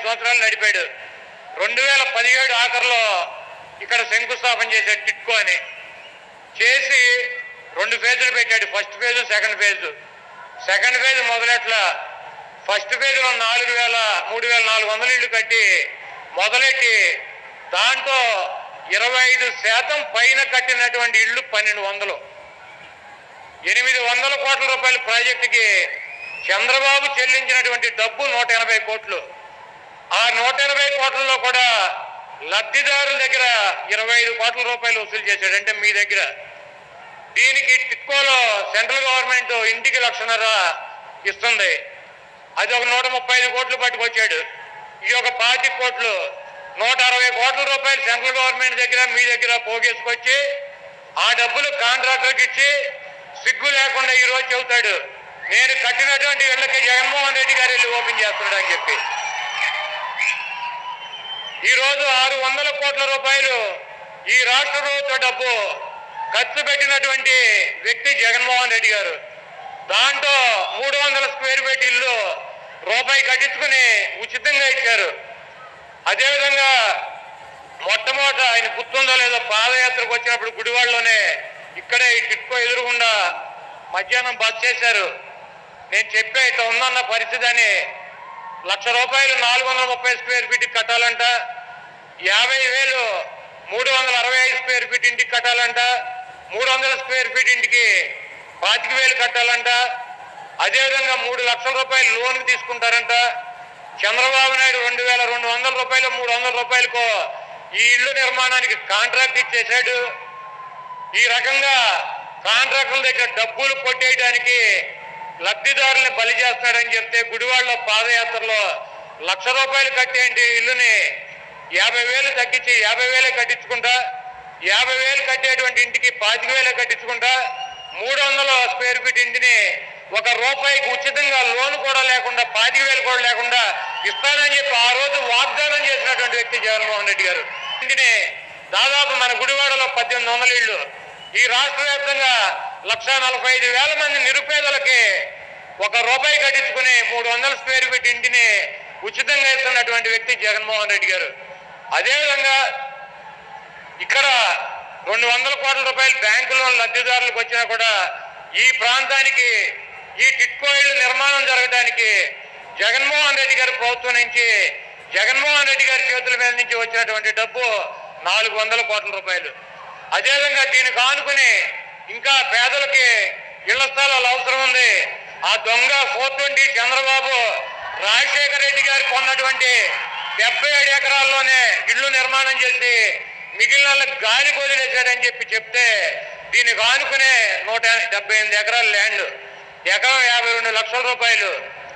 సంవత్సరాలు నడిపాడు రెండు వేల పదిహేడు ఆఖరిలో ఇక్కడ శంకుస్థాపన చేశాడు టిట్కో అని చేసి రెండు ఫేజులు పెట్టాడు first phase second phase second phase మొదలెట్ల ఫస్ట్ ఫేజ్లో నాలుగు వేల మూడు వేల నాలుగు వందల ఇళ్ళు కట్టి మొదలెట్టి దాంట్లో ఇరవై ఐదు శాతం పైన కట్టినటువంటి ఇళ్ళు పన్నెండు వందలు ఎనిమిది వందల కోట్ల రూపాయల ప్రాజెక్టుకి చంద్రబాబు చెల్లించినటువంటి డబ్బు నూట ఎనభై కోట్లు ఆ నూట ఎనభై కోట్లలో కూడా లబ్ధిదారుల దగ్గర ఇరవై ఐదు కోట్ల రూపాయలు వసూలు చేశాడు అంటే మీ దగ్గర దీనికి టిట్కోలో సెంట్రల్ గవర్నమెంట్ ఇంటికి లక్షన్నర ఇస్తుంది అది ఒక నూట ముప్పై ఐదు కోట్లు పట్టుకొచ్చాడు ఈ ఒక పాతి కోట్లు నూట అరవై కోట్ల రూపాయలు సెంట్రల్ గవర్నమెంట్ దగ్గర మీ దగ్గర పోగేసుకొచ్చి ఆ డబ్బులు కాంట్రాక్టర్కి ఇచ్చి సిగ్గు లేకుండా ఈ రోజు చెబుతాడు నేను కట్టినటువంటి ఇళ్ళకి జగన్మోహన్ రెడ్డి గారు వెళ్ళి ఓపెన్ చేస్తున్నాడు అని చెప్పి ఈ రోజు ఆరు వందల కోట్ల రూపాయలు ఈ రాష్ట్ర ప్రభుత్వ డబ్బు ఖర్చు పెట్టినటువంటి వ్యక్తి జగన్మోహన్ రెడ్డి గారు దాంట్లో మూడు వందల స్క్వేర్ ఫీట్ ఇల్లు రూపాయి కట్టించుకుని ఉచితంగా ఇచ్చారు అదేవిధంగా మొట్టమొదట ఆయన గుర్తుందో లేదో పాదయాత్రకు వచ్చినప్పుడు గుడివాడలోనే ఇక్కడే ఈ టిట్కో ఎదురుగుండా మధ్యాహ్నం బస్ చేశారు నేను చెప్పే ఇట్లా ఉందన్న పరిస్థితి అని లక్ష రూపాయలు నాలుగు వందల ముప్పై స్క్వేర్ ఫీట్ కట్టాలంట యాభై వేలు మూడు వందల అరవై ఐదు స్క్వేర్ ఫీట్ ఇంటికి కట్టాలంట మూడు వందల స్క్వేర్ ఫీట్ ఇంటికి పాతిక వేలు కట్టాలంట అదేవిధంగా మూడు లక్షల రూపాయలు లోన్ తీసుకుంటారంట చంద్రబాబు నాయుడు రెండు వేల రెండు వందల రూపాయలు మూడు వందల రూపాయలకు ఈ ఇల్లు నిర్మాణానికి కాంట్రాక్ట్ ఇచ్చేశాడు ఈ రకంగా కాంట్రాక్టుల దగ్గర డబ్బులు కొట్టేయడానికి లబ్ధిదారుల్ని బలి చేస్తాడని చెప్తే గుడివాడలో పాదయాత్రలో లక్ష రూపాయలు కట్టేంటి ఇల్లుని యాభై వేలు తగ్గించి యాభై వేలే కట్టించుకుంటా యాభై వేలు కట్టేటువంటి ఇంటికి పాతిక వేలే కట్టించుకుంటా మూడు వందల స్క్వేర్ ఫీట్ ఇంటిని ఒక రూపాయికి ఉచితంగా లోన్ కూడా లేకుండా పాతిక వేలు కూడా లేకుండా ఇస్తానని చెప్పి ఆ రోజు వాగ్దానం చేసినటువంటి వ్యక్తి జగన్మోహన్ రెడ్డి గారు ఇంటిని దాదాపు మన గుడివాడలో పద్దెనిమిది వందల ఇళ్ళు ఈ రాష్ట్ర వ్యాప్తంగా లక్ష నలభై ఐదు వేల మంది నిరుపేదలకి ఒక రూపాయి కట్టించుకుని మూడు వందల స్క్వేర్ ఫీట్ ఇంటిని ఉచితంగా ఇస్తున్నటువంటి వ్యక్తి జగన్మోహన్ రెడ్డి గారు అదేవిధంగా ఇక్కడ రెండు వందల కోట్ల రూపాయలు బ్యాంకు లోన్ లబ్ధిదారులకు వచ్చినా కూడా ఈ ప్రాంతానికి ఈ టిట్కో ఇళ్ళు నిర్మాణం జరగడానికి జగన్మోహన్ రెడ్డి గారి ప్రభుత్వం నుంచి జగన్మోహన్ రెడ్డి గారి చేతుల మీద నుంచి వచ్చినటువంటి డబ్బు నాలుగు వందల కోట్ల రూపాయలు అదేవిధంగా దీనికి ఆనుకుని ఇంకా పేదలకి ఇళ్ల స్థలాలు అవసరం ఉంది ఆ దొంగ ఫోర్ ట్వంటీ చంద్రబాబు రాజశేఖర రెడ్డి గారు కొన్నటువంటి డెబ్బై ఏడు ఎకరాల్లోనే ఇళ్ళు నిర్మాణం చేసి మిగిలిన వాళ్ళకి గాలి వదిలేశాడని చెప్పి చెప్తే దీనికి ఆనుకునే నూట డెబ్బై ఎనిమిది ఎకరాల ల్యాండ్ ఎకరం యాభై రెండు లక్షల రూపాయలు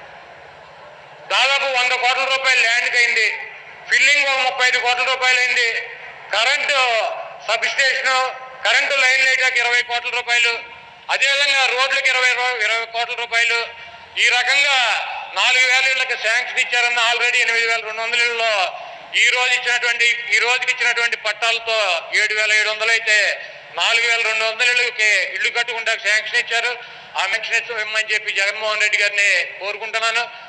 దాదాపు వంద కోట్ల రూపాయలు ల్యాండ్కి అయింది ఫిల్లింగ్ ఒక ముప్పై ఐదు కోట్ల రూపాయలు అయింది current substation current line లైట్కి ఇరవై కోట్ల రూపాయలు అదేవిధంగా రోడ్లకు ఇరవై రూ- ఇరవై కోట్ల రూపాయలు ఈ రకంగా నాలుగు వేల ఇళ్ళకి శాంక్షన్ ఇచ్చారన్న ఆల్రెడీ ఎనిమిది వేల రెండు వందల ఇళ్ళలో ఈ రోజు ఇచ్చినటువంటి ఈ రోజుకి ఇచ్చినటువంటి పట్టాలతో ఏడు వేల ఏడు వందలు అయితే నాలుగు వేల రెండు వందల ఇళ్ళకి ఇల్లు కట్టుకుంటా శాంక్షన్ ఇచ్చారు ఆ శాంక్షన్ ఇమ్మని చెప్పి జగన్మోహన్ రెడ్డి గారిని కోరుకుంటున్నాను